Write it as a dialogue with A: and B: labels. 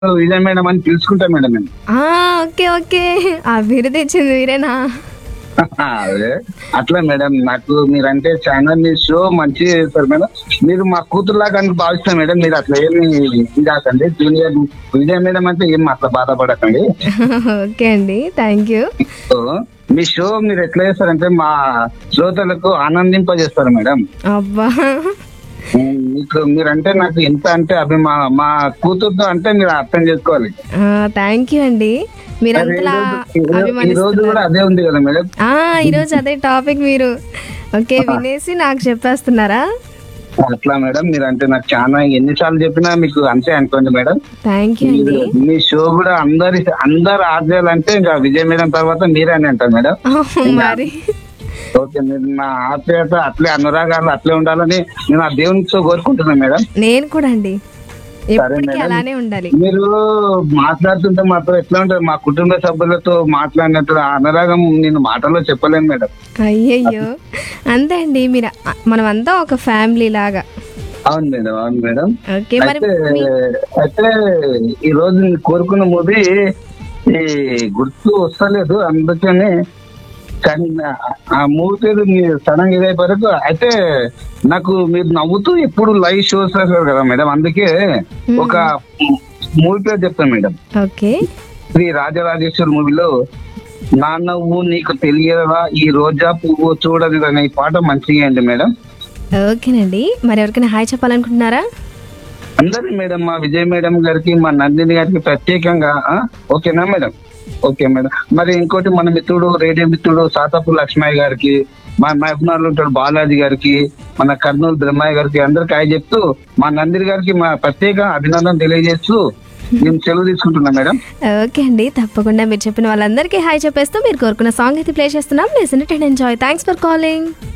A: Vijay madam అని పిలుచుకుంటా madam నేను
B: ఆ, ఓకే ఓకే ఆ బిరుదు ఇచ్చింది మీరేనా
A: అదే అట్లా మేడం నాకు మీరంటే చాలా మీ షో మంచి చేస్తారు మేడం మీరు మా కూతురులాగా అని భావిస్తాను మేడం మీరు అట్లా ఏమి ఇది కాకండి జూనియర్ విజయ్ మేడం అంటే ఏం అట్లా బాధపడకండి
B: ఓకే అండి థ్యాంక్ యూ
A: సో మీ షో మీరు ఎట్లా చేస్తారంటే మా శ్రోతలకు ఆనందింపజేస్తారు మేడం
B: అబ్బా
A: మీకు మీరంటే నాకు ఎంత అంటే అభిమా మా కూతురుతో అంటే మీరు అర్థం చేసుకోవాలి
B: థ్యాంక్ యూ అండి మీరు
A: అరే,
B: అంతలా
A: ఈ రోజు- ఈ రోజు
B: అభిమానిస్తున్నారు
A: కూడా అదే ఉంది కదా మేడం
B: ఆ, ఈరోజు అదే టాపిక్ మీరు ఓకే వినేసి నాకు చెప్పేస్తున్నారా
A: అట్లా మేడం మీరు అంటే నాకు చాలా ఎన్నిసార్లు చెప్పినా మీకు అంతే అనుకోండి మేడం
B: థ్యాంక్ యూ అండి
A: మీరు- మీ షో కూడా అందరి అందరు ఆర్జేయాలంటే ఇంకా విజయ్ మేడం తర్వాత మీరే అని అంటారు మేడం
B: అవును మరి
A: ఓకే మీరు నా ఆప్యాయత అట్లే అనురాగాలు అట్లే ఉండాలని నేను ఆ దేవునితో కోరుకుంటున్నాను మేడం
B: నేను కూడా అండి ఎప్పటికీ
A: మేడం.
B: అలానే ఉండాలి
A: మీరు మాట్లాడుతుంటే మాత్రం ఎట్లా ఉంటుంది మా కుటుంబ సభ్యులతో మాట్లాడినట్టు ఆ అనురాగం నేను మాటల్లో చెప్పలేను మేడం
B: అయ్యయ్యో అంతే అండి మీరు మనమంతా ఒక ఫ్యామిలీ లాగా
A: అవును మేడం అవును మేడం
B: ఓకే మరి
A: అయితే అయితే ఈ రోజు నేను కోరుకున్న మూవీ ఈ గుర్తు వస్తలేదు అందుకని కానీ ఆ- ఆ మూవీ పేరు మీరు సడన్ ఇదే వరకు అయితే నాకు మీరు నవ్వుతూ ఎప్పుడు లైవ్ షోస్ చేస్తారు కదా మేడం అందుకే ఒక మూవీ పేరు చెప్తాను మేడం
B: ఓకే
A: శ్రీ రాజరాజేశ్వరి మూవీలో నా నవ్వు నీకు తెలియదా ఈ రోజా పువ్వు చూడదు అనే ఈ పాట మంచిగా అండి మేడం
B: ఓకేనండి మరి ఎవరికైనా హాయ్ చెప్పాలనుకుంటున్నారా
A: అందరి మేడం మా విజయ్ మేడం గారికి మా నందిని గారికి ప్రత్యేకంగా ఆ? ఓకేనా మేడం ఓకే మేడం మరి ఇంకోటి మన మిత్రుడు రేడియో మిత్రుడు సాతాపు లక్ష్మయ్య గారికి మా మహబూబ్నగర్ ఉంటాడు బాలాజీ గారికి మన కర్నూలు బ్రహ్మయ్య గారికి అందరికి హాయ్ చెప్తూ మా నందిని గారికి మా ప్రత్యేక అభినందన తెలియజేస్తూ మేము సెలవు తీసుకుంటున్నాం మేడం
B: ఓకే అండి తప్పకుండా మీరు చెప్పిన వాళ్ళందరికీ హాయ్ చెప్పేస్తూ మీరు కోరుకున్న సాంగ్ అయితే ప్లే చేస్తున్నాం listen it and enjoy thanks for calling